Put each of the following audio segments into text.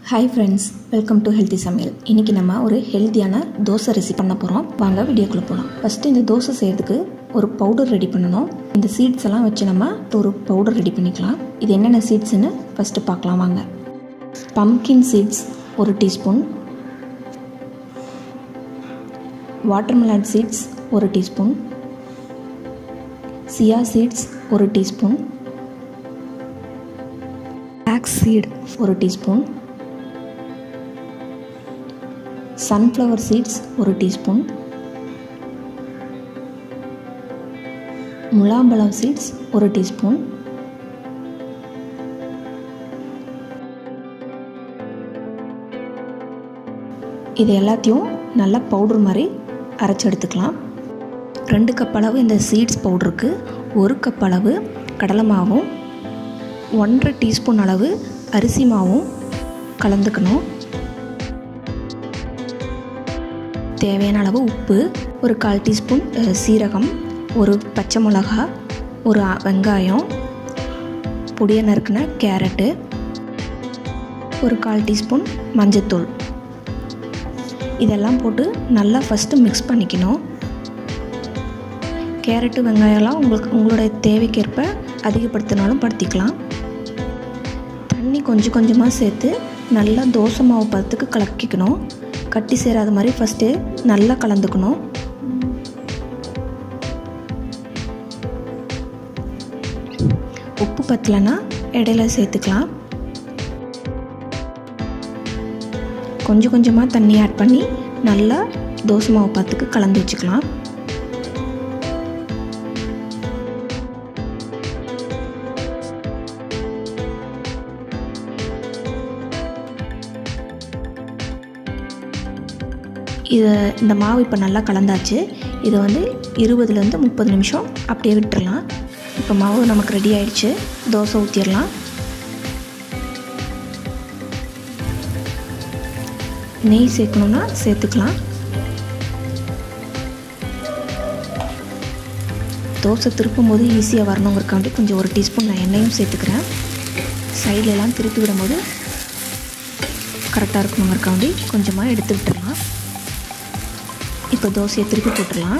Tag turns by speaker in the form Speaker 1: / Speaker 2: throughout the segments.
Speaker 1: hi friends welcome to healthy சமையல் இன்றைக்கி நம்ம ஒரு ஹெல்த்தியான தோசை ரெசிபி பண்ண போகிறோம் வாங்க வீடியோக்குள்ளே போகலாம் ஃபஸ்ட்டு இந்த தோசை செய்கிறதுக்கு ஒரு பவுடர் ரெடி பண்ணணும் இந்த சீட்ஸ் எல்லாம் வச்சு நம்ம ஒரு பவுடர் ரெடி பண்ணிக்கலாம் இது என்னென்ன சீட்ஸ்னு ஃபஸ்ட்டு பார்க்கலாம் வாங்க பம்கின் சீட்ஸ் ஒரு டீஸ்பூன் வாட்டர்மெலன் சீட்ஸ் ஒரு டீஸ்பூன் சியா சீட்ஸ் ஒரு டீஸ்பூன் ஃப்ளாக்ஸ் சீட் ஒரு டீஸ்பூன் சன்ஃப்ளவர் சீட்ஸ் ஒரு டீஸ்பூன் முலாம்பழம் சீட்ஸ் ஒரு டீஸ்பூன் இது எல்லாத்தையும் நல்லா பவுடர் மாதிரி அரைச்சி எடுத்துக்கலாம் ரெண்டு கப் அளவு இந்த சீட்ஸ் பவுடருக்கு ஒரு கப் அளவு கடலை மாவும் ஒன்றரை டீஸ்பூன் அளவு அரிசி மாவும் கலந்துக்கணும் தேவையான அளவு உப்பு ஒரு கால் டீஸ்பூன் சீரகம் ஒரு பச்சை மிளகா ஒரு வெங்காயம் பொடியை நறுக்கின கேரட்டு ஒரு கால் டீஸ்பூன் மஞ்சத்தூள் இதெல்லாம் போட்டு நல்லா ஃபஸ்ட்டு மிக்ஸ் பண்ணிக்கணும் கேரட்டு வெங்காயம்லாம் உங்களுக்கு உங்களுடைய தேவைக்கேற்ப அதிகப்படுத்தினாலும் படுத்திக்கலாம் தண்ணி கொஞ்சம் கொஞ்சமாக சேர்த்து நல்லா தோசை மாவு பதத்துக்கு கலக்கிக்கணும் கட்டி சேராத மாதிரி ஃபஸ்ட்டு நல்லா கலந்துக்கணும் உப்பு பத்தலைன்னா இடையில சேர்த்துக்கலாம் கொஞ்சம் கொஞ்சமாக தண்ணி ஆட் பண்ணி நல்லா தோசை மாவு பத்துக்கு கலந்து வச்சுக்கலாம் இதை இந்த மாவு இப்போ நல்லா கலந்தாச்சு இதை வந்து இருபதுலேருந்து முப்பது நிமிஷம் அப்படியே விட்டுடலாம் இப்போ மாவு நமக்கு ரெடி ஆயிடுச்சு தோசை ஊற்றிடலாம் நெய் சேர்க்கணுன்னா சேர்த்துக்கலாம் தோசை திருப்பும் போது ஈஸியாக வரணுங்கிறக்காண்டி கொஞ்சம் ஒரு டீஸ்பூன் நான் எண்ணெயும் சேர்த்துக்கிறேன் சைட்லலாம் திருப்பி விடும்போது கரெக்டாக இருக்கணுங்கிறக்காண்டி கொஞ்சமாக எடுத்து விட்டுடலாம் இப்போ தோசையை திருப்பி போட்டுடலாம்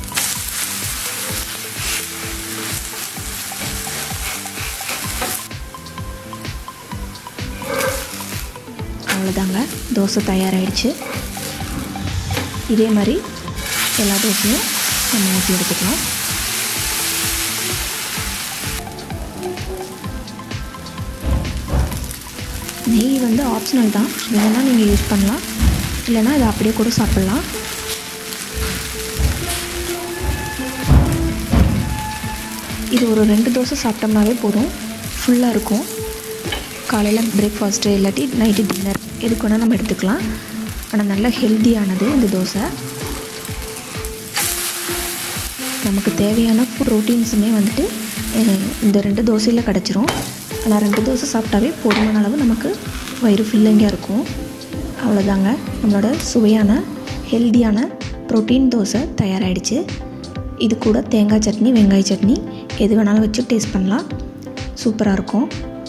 Speaker 1: அவ்வளோதாங்க தோசை தயாராகிடுச்சு இதே மாதிரி எல்லா தோசையும் நம்ம ஊற்றி எடுத்துக்கலாம் நெய் வந்து ஆப்ஷனல் தான் வேணும்னா நீங்கள் யூஸ் பண்ணலாம் இல்லைனா இதை அப்படியே கூட சாப்பிட்லாம் இது ஒரு ரெண்டு தோசை சாப்பிட்டோம்னாவே போதும் ஃபுல்லாக இருக்கும் காலையில் பிரேக்ஃபாஸ்ட்டு இல்லாட்டி நைட்டு டின்னர் எதுக்கு வேணால் நம்ம எடுத்துக்கலாம் ஆனால் நல்லா ஹெல்த்தியானது இந்த தோசை நமக்கு தேவையான ப்ரோட்டீன்ஸுமே வந்துட்டு இந்த ரெண்டு தோசையில் கிடச்சிரும் ஆனால் ரெண்டு தோசை சாப்பிட்டாவே போதுமான அளவு நமக்கு வயிறு ஃபில்லிங்காக இருக்கும் அவ்வளோதாங்க நம்மளோட சுவையான ஹெல்த்தியான ப்ரோட்டீன் தோசை தயாராகிடுச்சு இது கூட தேங்காய் சட்னி வெங்காய சட்னி எது வேணாலும் வச்சு டேஸ்ட் பண்ணலாம் சூப்பராக இருக்கும்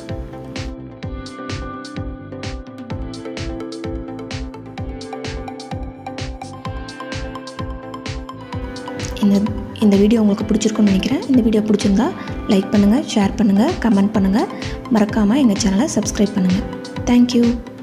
Speaker 1: இந்த இந்த வீடியோ உங்களுக்கு பிடிச்சிருக்குன்னு நினைக்கிறேன் இந்த வீடியோ பிடிச்சிருந்தா லைக் பண்ணுங்கள் ஷேர் பண்ணுங்கள் கமெண்ட் பண்ணுங்கள் மறக்காமல் எங்கள் சேனலை சப்ஸ்கிரைப் பண்ணுங்கள் தேங்க்யூ